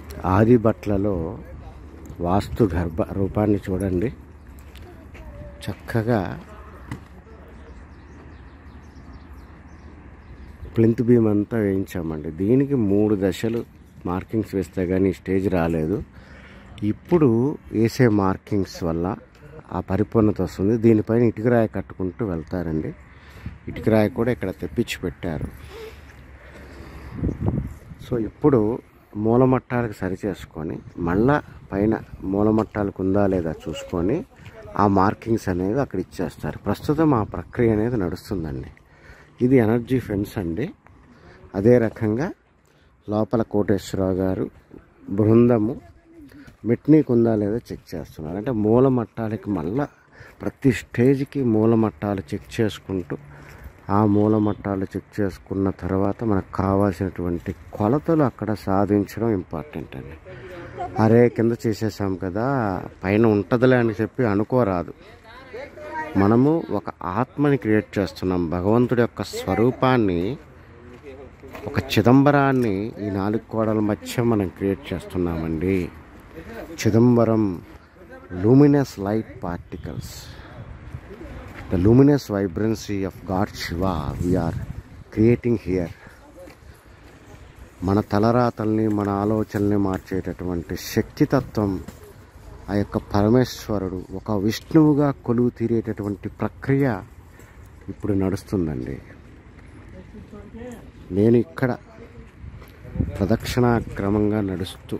ఆది బట్లలో వాస్తు గర్భ రూపాన్ని చూడండి చక్కగా ప్లింత్ బీమ్ అంతా వేయించామండి దీనికి మూడు దశలు మార్కింగ్స్ వేస్తే కానీ ఈ స్టేజ్ రాలేదు ఇప్పుడు వేసే మార్కింగ్స్ వల్ల ఆ పరిపూర్ణత వస్తుంది దీనిపైన ఇటుకరాయి కట్టుకుంటూ వెళ్తారండి ఇటుకరాయి కూడా ఇక్కడ తెప్పించి పెట్టారు సో ఇప్పుడు మూలమట్టాలకు సరి చేసుకొని మళ్ళా పైన మూలమట్టాలకు ఉందా లేదా చూసుకొని ఆ మార్కింగ్స్ అనేవి అక్కడ ఇచ్చేస్తారు ప్రస్తుతం ఆ ప్రక్రియ అనేది నడుస్తుందండి ఇది ఎనర్జీ ఫెన్స్ అండి అదే రకంగా లోపల కోటేశ్వరరావు గారు బృందము మెట్నీకి ఉందా లేదా చెక్ చేస్తున్నారు అంటే మూలమట్టాలకి మళ్ళా ప్రతి స్టేజ్కి మూలమట్టాలు చెక్ చేసుకుంటూ ఆ మూలమట్టాలు చెక్ చేసుకున్న తర్వాత మనకు కావాల్సినటువంటి కొలతలు అక్కడ సాధించడం ఇంపార్టెంట్ అండి అరే కింద చేసేసాం కదా పైన ఉంటుందిలే అని చెప్పి అనుకోరాదు మనము ఒక ఆత్మని క్రియేట్ చేస్తున్నాం భగవంతుడి యొక్క స్వరూపాన్ని ఒక చిదంబరాన్ని ఈ నాలుగు కోడల మధ్య మనం క్రియేట్ చేస్తున్నామండి Chidambaram luminous light particles the luminous vibrancy of god Shiva we're creating here మన తలరాతల్ని మన ఆలోచనల్ని మార్చేటటువంటి శక్తితత్వం ఆ యొక్క పరమేశ్వరుడు ఒక విష్ణువుగా కొలువు తీరేటటువంటి ప్రక్రియ ఇప్పుడు నడుస్తుందండి నేను ఇక్కడ ప్రదక్షిణా క్రమంగా నడుస్తూ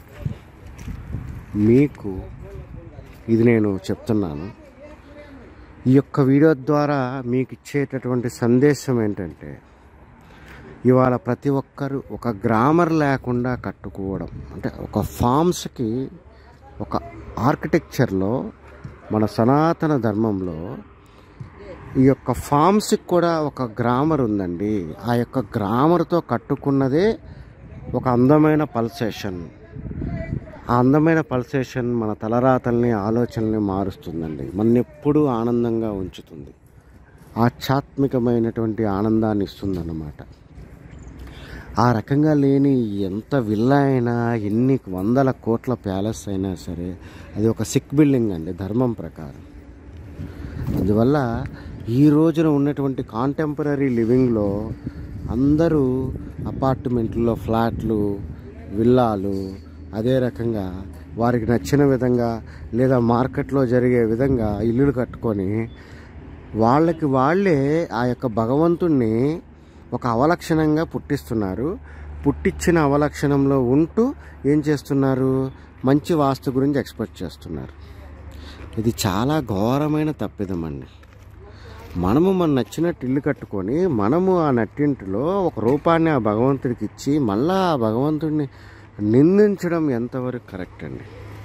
మీకు ఇది నేను చెప్తున్నాను ఈ యొక్క వీడియో ద్వారా మీకు ఇచ్చేటటువంటి సందేశం ఏంటంటే ఇవాళ ప్రతి ఒక్కరు ఒక గ్రామర్ లేకుండా కట్టుకోవడం అంటే ఒక ఫామ్స్కి ఒక ఆర్కిటెక్చర్లో మన సనాతన ధర్మంలో ఈ యొక్క ఫామ్స్కి కూడా ఒక గ్రామర్ ఉందండి ఆ యొక్క గ్రామర్తో కట్టుకున్నదే ఒక అందమైన పల్సేషన్ ఆ అందమైన పల్సేషన్ మన తలరాతల్ని ఆలోచనల్ని మారుస్తుందండి మన ఎప్పుడూ ఆనందంగా ఉంచుతుంది ఆధ్యాత్మికమైనటువంటి ఆనందాన్ని ఇస్తుందన్నమాట ఆ రకంగా లేని ఎంత విల్లా అయినా ఎన్ని వందల కోట్ల ప్యాలెస్ అయినా సరే అది ఒక సిక్ బిల్డింగ్ అండి ధర్మం ప్రకారం అందువల్ల ఈ రోజున ఉన్నటువంటి కాంటెంపరీ లివింగ్లో అందరూ అపార్ట్మెంట్లో ఫ్లాట్లు విల్లాలు అదే రకంగా వారికి నచ్చిన విధంగా లేదా మార్కెట్లో జరిగే విధంగా ఇల్లులు కట్టుకొని వాళ్ళకి వాళ్ళే ఆ యొక్క భగవంతుణ్ణి ఒక అవలక్షణంగా పుట్టిస్తున్నారు పుట్టించిన అవలక్షణంలో ఉంటూ ఏం చేస్తున్నారు మంచి వాస్తు గురించి ఎక్స్పెక్ట్ చేస్తున్నారు ఇది చాలా ఘోరమైన తప్పిదం అండి మనము మన నచ్చినట్టు ఇల్లు కట్టుకొని మనము ఆ నట్టింటిలో ఒక రూపాన్ని ఆ భగవంతుడికి ఇచ్చి మళ్ళా ఆ భగవంతుడిని నిందించడం ఎంతవరకు కరెక్ట్ అండి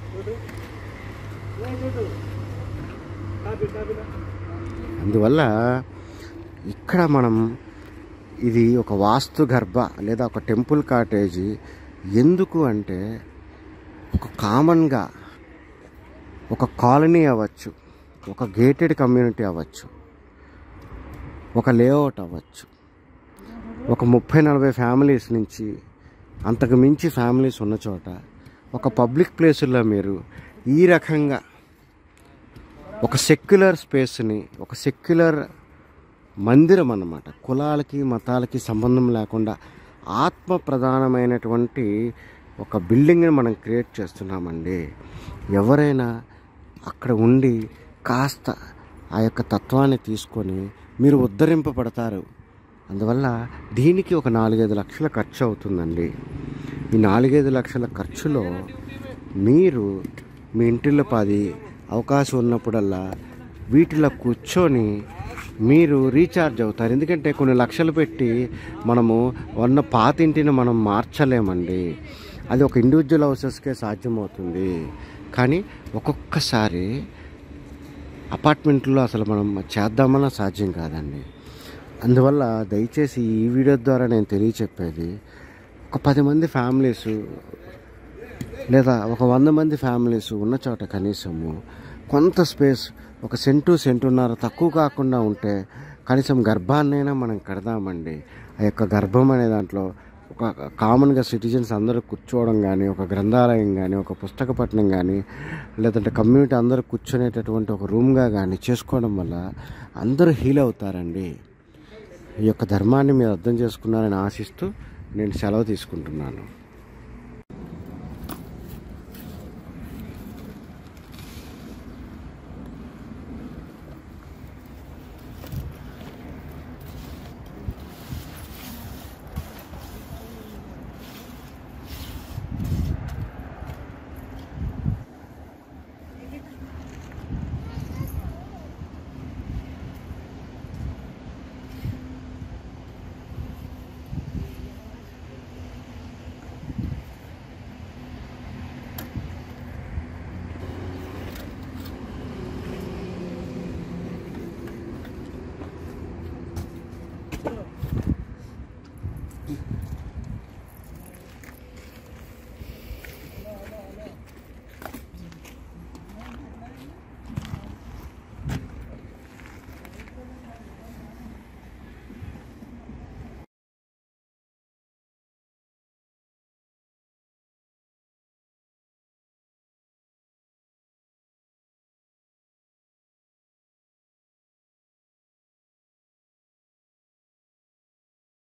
అందువల్ల ఇక్కడ మనం ఇది ఒక వాస్తు గర్భ లేదా ఒక టెంపుల్ కాటేజీ ఎందుకు అంటే ఒక కామన్గా ఒక కాలనీ అవ్వచ్చు ఒక గేటెడ్ కమ్యూనిటీ అవ్వచ్చు ఒక లేఅవుట్ అవ్వచ్చు ఒక ముప్పై నలభై ఫ్యామిలీస్ నుంచి అంతకు మించి ఫ్యామిలీస్ ఉన్న చోట ఒక పబ్లిక్ ప్లేసుల్లో మీరు ఈ రకంగా ఒక సెక్యులర్ స్పేస్ని ఒక సెక్యులర్ మందిరం అన్నమాట కులాలకి మతాలకి సంబంధం లేకుండా ఆత్మ ప్రధానమైనటువంటి ఒక బిల్డింగ్ని మనం క్రియేట్ చేస్తున్నామండి ఎవరైనా అక్కడ ఉండి కాస్త ఆ యొక్క తత్వాన్ని తీసుకొని మీరు ఉద్ధరింపబడతారు అందువల్ల దీనికి ఒక నాలుగైదు లక్షల ఖర్చు అవుతుందండి ఈ నాలుగైదు లక్షల ఖర్చులో మీరు మీ ఇంటిలో పది అవకాశం ఉన్నప్పుడల్లా వీటిలో కూర్చొని మీరు రీఛార్జ్ అవుతారు ఎందుకంటే కొన్ని లక్షలు పెట్టి మనము ఉన్న పాత ఇంటిని మనం మార్చలేమండి అది ఒక ఇండివిజువల్ హౌసెస్కే సాధ్యమవుతుంది కానీ ఒక్కొక్కసారి అపార్ట్మెంట్లో అసలు మనం చేద్దామన్నా సాధ్యం కాదండి అందువల్ల దయచేసి ఈ వీడియో ద్వారా నేను తెలియచెప్పేది ఒక పది మంది ఫ్యామిలీస్ లేదా ఒక వంద మంది ఫ్యామిలీస్ ఉన్న చోట కనీసము కొంత స్పేస్ ఒక సెంటు సెంటున్నర తక్కువ కాకుండా ఉంటే కనీసం గర్భాన్నైనా మనం కడదామండి ఆ యొక్క గర్భం అనే దాంట్లో ఒక కామన్గా సిటిజన్స్ అందరూ కూర్చోవడం కానీ ఒక గ్రంథాలయం కానీ ఒక పుస్తక పట్టణం కానీ లేదంటే కమ్యూనిటీ అందరూ కూర్చునేటటువంటి ఒక రూమ్గా కానీ చేసుకోవడం వల్ల అందరూ హీల్ అవుతారండి ఈ యొక్క ధర్మాన్ని మీరు అర్థం చేసుకున్నారని ఆశిస్తూ నేను సెలవు తీసుకుంటున్నాను